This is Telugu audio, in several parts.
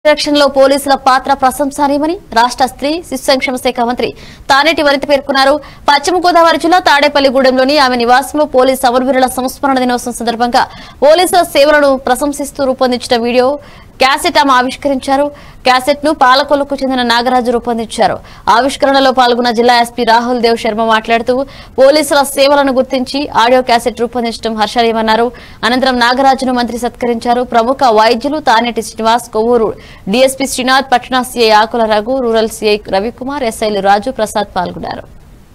రక్షణలో పోలీసుల పాత్ర ప్రశంసనీయమని రాష్ట్ర స్త్రీ శిశు సంక్షేమ శాఖ మంత్రి తానేటి వనిత పేర్కొన్నారు పశ్చిమ గోదావరి జిల్లా తాడేపల్లిగూడెంలోని ఆమె నివాసంలో పోలీసు అమరవీరుల సంస్మరణ దినోత్సవం సందర్భంగా పోలీసుల సేవలను ప్రశంసిస్తూ రూపొందించిన వీడియో క్యాసెట్ ఆమె ఆవిష్కరించారు క్యాసెట్ ను పాలకొల్లుకు చెందిన నాగరాజు రూపొందించారు ఆవిష్కరణలో పాల్గొన్న జిల్లా ఎస్పీ రాహుల్ దేవ్ శర్మ మాట్లాడుతూ పోలీసుల సేవలను గుర్తించి ఆడియో క్యాసెట్ రూపొందించడం హర్షణీయమన్నారు అనంతరం నాగరాజును మంత్రి సత్కరించారు ప్రముఖ వైద్యులు Taneti Srinivas Kovvur DSP Srinath Patna CI Akula Raghu rural CI Ravikumar ఎస్ఐలు రాజు ప్రసాద్ పాల్గొన్నారు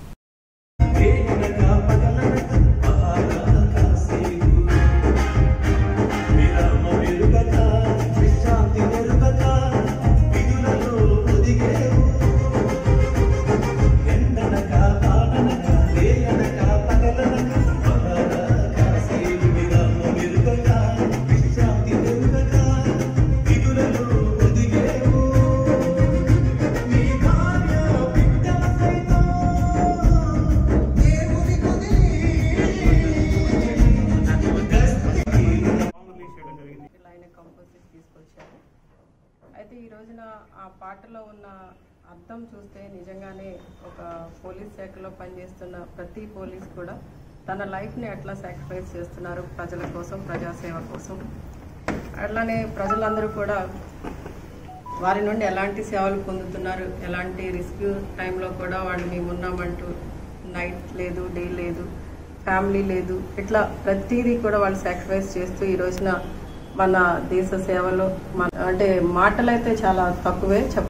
ఇలా ఆయన కంపోజ్ చేసి తీసుకొచ్చారు అయితే ఈ రోజున ఆ పాటలో ఉన్న అర్థం చూస్తే నిజంగానే ఒక పోలీస్ శాఖలో పనిచేస్తున్న ప్రతి పోలీస్ కూడా తన లైఫ్ని ఎట్లా సాక్రిఫైస్ చేస్తున్నారు ప్రజల కోసం ప్రజాసేవ కోసం అట్లానే ప్రజలందరూ కూడా వారి నుండి ఎలాంటి సేవలు పొందుతున్నారు ఎలాంటి రిస్క్ టైంలో కూడా వాళ్ళు మేము ఉన్నామంటూ నైట్ లేదు డే లేదు ఫ్యామిలీ లేదు ఇట్లా ప్రతిదీ కూడా వాళ్ళు సాక్రిఫైస్ చేస్తూ ఈ రోజున మన దేశ సేవలో మన అంటే మాటలైతే చాలా తక్కువే చెప్